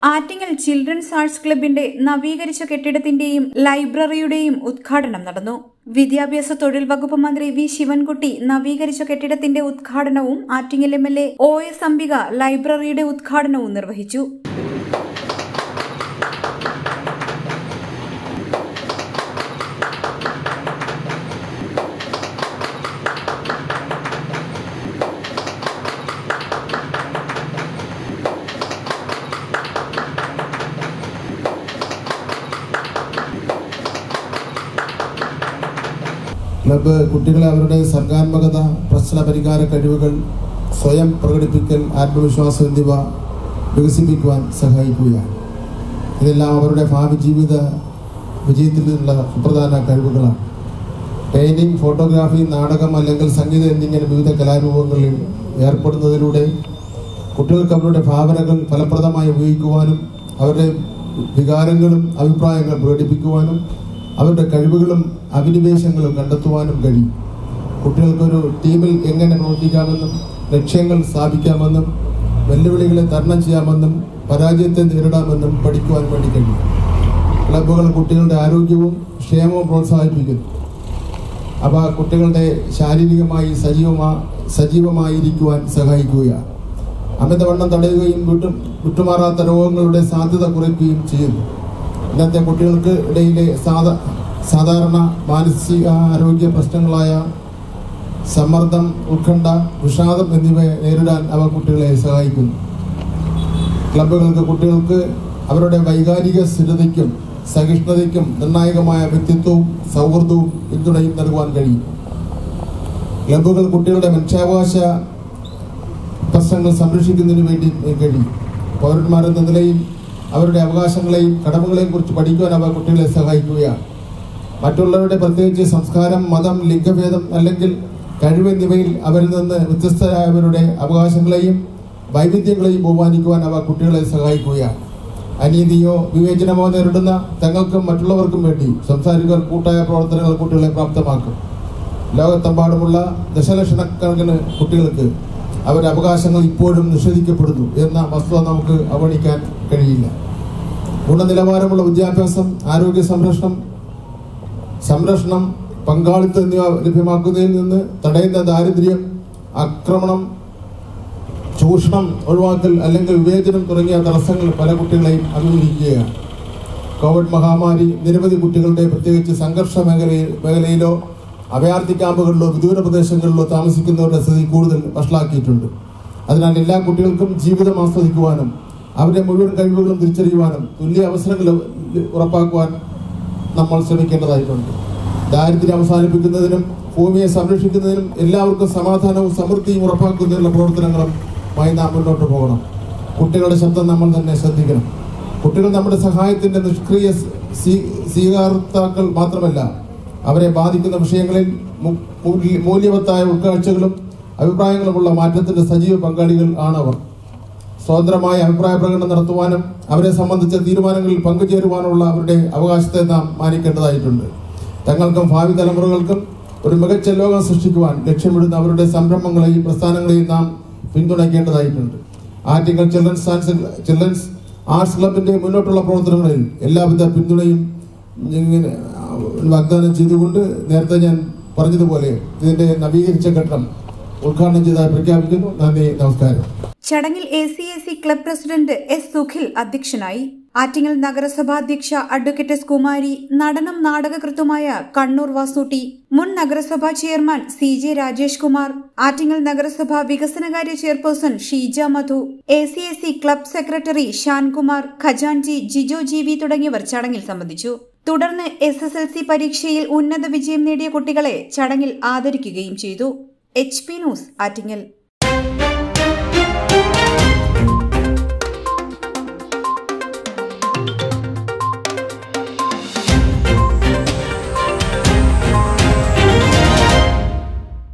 Attingal children's arts ക്ലബിന്റെ നവീകരിച്ച കെട്ടിടത്തിന്റെയും ലൈബ്രറിയുടെയും ഉദ്ഘാടനം നടന്നു വിദ്യാഭ്യാസ തൊഴിൽ വകുപ്പ് മന്ത്രി വി ശിവൻകുട്ടി നവീകരിച്ച കെട്ടിടത്തിന്റെ ഉദ്ഘാടനവും Attingal M L A O S Ambika ലൈബ്രറിയുടെ ഉദ്ഘാടനവും നിർവഹിച്ചു ക്ലബ്ബ് കുട്ടികളെ അവരുടെ സർഗാത്മകത പ്രശ്ന പരിഹാര കഴിവുകൾ സ്വയം പ്രകടിപ്പിക്കൽ ആത്മവിശ്വാസം എന്നിവ വികസിപ്പിക്കുവാൻ സഹായിക്കുകയാണ് ഇതെല്ലാം അവരുടെ ഭാവി ജീവിത വിജയത്തിൽ നിന്നുള്ള സുപ്രധാന കഴിവുകളാണ് പെയിന്റിംഗ് ഫോട്ടോഗ്രാഫി നാടകം അല്ലെങ്കിൽ സംഗീതം എന്നിങ്ങനെ വിവിധ കലാരൂപങ്ങളിൽ ഏർപ്പെടുന്നതിലൂടെ കുട്ടികൾക്ക് അവരുടെ ഭാവനകൾ ഫലപ്രദമായി ഉപയോഗിക്കുവാനും അവരുടെ വികാരങ്ങളും അഭിപ്രായങ്ങളും പ്രകടിപ്പിക്കുവാനും അവരുടെ കഴിവുകളും അഭിനിവേശങ്ങളും കണ്ടെത്തുവാനും കഴിയും കുട്ടികൾക്കൊരു ടീമിൽ എങ്ങനെ പ്രവർത്തിക്കാമെന്നും ലക്ഷ്യങ്ങൾ സ്ഥാപിക്കാമെന്നും വെല്ലുവിളികളെ തരണം ചെയ്യാമെന്നും പരാജയത്തെ നേരിടാമെന്നും പഠിക്കുവാൻ വേണ്ടി കഴിയും ക്ലബ്ബുകൾ കുട്ടികളുടെ ആരോഗ്യവും ക്ഷേമവും പ്രോത്സാഹിപ്പിക്കുന്നു അവ കുട്ടികളുടെ ശാരീരികമായി സജീവമാ സജീവമായിരിക്കുവാൻ സഹായിക്കുകയാണ് അമിതവണ്ണം തടയുകയും വിട്ടു വിട്ടുമാറാത്ത രോഗങ്ങളുടെ സാധ്യത കുറയ്ക്കുകയും ചെയ്യുന്നു ഇന്നത്തെ കുട്ടികൾക്ക് ഇടയിലെ സാധാ സാധാരണ മാനസിക ആരോഗ്യ പ്രശ്നങ്ങളായ സമ്മർദ്ദം ഉത്കണ്ഠ വിഷാദം എന്നിവയെ നേരിടാൻ അവ കുട്ടികളെ സഹായിക്കുന്നു ക്ലബ്ബുകൾക്ക് കുട്ടികൾക്ക് അവരുടെ വൈകാരിക സ്ഥിരതയ്ക്കും സഹിഷ്ണുതയ്ക്കും നിർണായകമായ വ്യക്തിത്വവും സൗഹൃദവും പിന്തുണയും നൽകുവാൻ കഴിയും ക്ലബ്ബുകൾ കുട്ടികളുടെ മനുഷ്യാവകാശ പ്രശ്നങ്ങൾ സംരക്ഷിക്കുന്നതിന് വേണ്ടി കഴിയും പൗരന്മാരെന്ന നിലയിൽ അവരുടെ അവകാശങ്ങളെയും കടമകളെയും കുറിച്ച് പഠിക്കുവാൻ അവ കുട്ടികളെ സഹായിക്കുകയാണ് മറ്റുള്ളവരുടെ പ്രത്യേകിച്ച് സംസ്കാരം മതം ലിംഗഭേദം അല്ലെങ്കിൽ കഴിവ് എന്നിവയിൽ അവരിൽ നിന്ന് വ്യത്യസ്തരായവരുടെ അവകാശങ്ങളെയും വൈവിധ്യങ്ങളെയും ബഹുമാനിക്കുവാൻ അവ കുട്ടികളെ സഹായിക്കുകയാണ് അനീതിയോ വിവേചനമോ നേരിടുന്ന തങ്ങൾക്കും മറ്റുള്ളവർക്കും വേണ്ടി സംസാരിക്കാൻ കൂട്ടായ പ്രവർത്തനങ്ങൾ കുട്ടികളെ പ്രാപ്തമാക്കും ലോകത്തെമ്പാടുമുള്ള ദശലക്ഷക്കണക്കിന് കുട്ടികൾക്ക് അവരുടെ അവകാശങ്ങൾ ഇപ്പോഴും നിഷേധിക്കപ്പെടുന്നു എന്ന വസ്തുത നമുക്ക് അവഗണിക്കാൻ കഴിയില്ല ഗുണനിലവാരമുള്ള വിദ്യാഭ്യാസം ആരോഗ്യ സംരക്ഷണം സംരക്ഷണം പങ്കാളിത്തം എന്നിവ ലഭ്യമാക്കുന്നതിൽ നിന്ന് തടയുന്ന ദാരിദ്ര്യം ആക്രമണം ചൂഷണം ഒഴിവാക്കൽ അല്ലെങ്കിൽ വിവേചനം തുടങ്ങിയ തടസ്സങ്ങൾ പല കുട്ടികളെയും അഭിമുഖീകരിക്കുകയാണ് കോവിഡ് മഹാമാരി നിരവധി കുട്ടികളുടെ പ്രത്യേകിച്ച് സംഘർഷ മേഖലയിൽ മേഖലയിലോ അഭയാർത്ഥി ക്യാമ്പുകളിലോ വിദൂര പ്രദേശങ്ങളിലോ താമസിക്കുന്നവരുടെ സ്ഥിതി കൂടുതൽ വഷളാക്കിയിട്ടുണ്ട് അതിനാൽ എല്ലാ കുട്ടികൾക്കും ജീവിതം ആസ്വദിക്കുവാനും അവരുടെ മുഴുവൻ കഴിവുകളും തിരിച്ചറിയുവാനും തുല്യ അവസരങ്ങൾ ഉറപ്പാക്കുവാൻ നമ്മൾ ശ്രമിക്കേണ്ടതായിട്ടുണ്ട് ദാരിദ്ര്യം അവസാനിപ്പിക്കുന്നതിനും ഭൂമിയെ സംരക്ഷിക്കുന്നതിനും എല്ലാവർക്കും സമാധാനവും സമൃദ്ധിയും ഉറപ്പാക്കുന്നതിനുള്ള പ്രവർത്തനങ്ങളുമായി നാം മുന്നോട്ട് പോകണം കുട്ടികളുടെ ശബ്ദം നമ്മൾ തന്നെ ശ്രദ്ധിക്കണം കുട്ടികൾ നമ്മുടെ സഹായത്തിന്റെ നിഷ്ക്രിയ സ്വീകാർത്താക്കൾ മാത്രമല്ല അവരെ ബാധിക്കുന്ന വിഷയങ്ങളിൽ മൂല്യവത്തായ ഉൾക്കാഴ്ചകളും അഭിപ്രായങ്ങളുമുള്ള മാറ്റത്തിന്റെ സജീവ പങ്കാളികൾ ആണ് അവർ സ്വതന്ത്രമായ അഭിപ്രായ പ്രകടനം നടത്തുവാനും അവരെ സംബന്ധിച്ച തീരുമാനങ്ങളിൽ പങ്കുചേരുവാനുള്ള അവരുടെ അവകാശത്തെ നാം മാനിക്കേണ്ടതായിട്ടുണ്ട് തങ്ങൾക്കും ഭാവി തലമുറകൾക്കും ഒരു മികച്ച ലോകം സൃഷ്ടിക്കുവാൻ ലക്ഷ്യമിടുന്ന അവരുടെ സംരംഭങ്ങളെയും പ്രസ്ഥാനങ്ങളെയും നാം പിന്തുണയ്ക്കേണ്ടതായിട്ടുണ്ട് Attingal children's science children's arts ക്ലബിന്റെ മുന്നോട്ടുള്ള പ്രവർത്തനങ്ങളിൽ എല്ലാവിധ പിന്തുണയും ഇങ്ങനെ വാഗ്ദാനം ചെയ്തുകൊണ്ട് നേരത്തെ ഞാൻ പറഞ്ഞതുപോലെ ഇതിന്റെ നവീകരിച്ച ഘട്ടം ഉദ്ഘാടനം ചെയ്തതായി പ്രഖ്യാപിക്കുന്നു നന്ദി നമസ്കാരം ചടങ്ങിൽ A C A C club president S Sukhil അധ്യക്ഷനായി ആറ്റിങ്ങൽ നഗരസഭാ അധ്യക്ഷ അഡ്വക്കേറ്റ് എസ് കുമാരി നടനം നാടകകൃത്തുമായ കണ്ണൂർ വാസൂട്ടി മുൻ നഗരസഭാ chairman C J Rajesh Kumar Attingal നഗരസഭ വികസനകാര്യ chairperson Sheeja Madhu A C A C club secretary Shankumar ഖജാൻജി ജിജോ ജി വി തുടങ്ങിയവർ ചടങ്ങിൽ സംബന്ധിച്ചു തുടർന്ന് എസ് എസ് എൽ സി പരീക്ഷയിൽ ഉന്നത വിജയം നേടിയ കുട്ടികളെ ചടങ്ങിൽ ആദരിക്കുകയും ചെയ്തു എച്ച് പി ന്യൂസ് ആറ്റിങ്ങൽ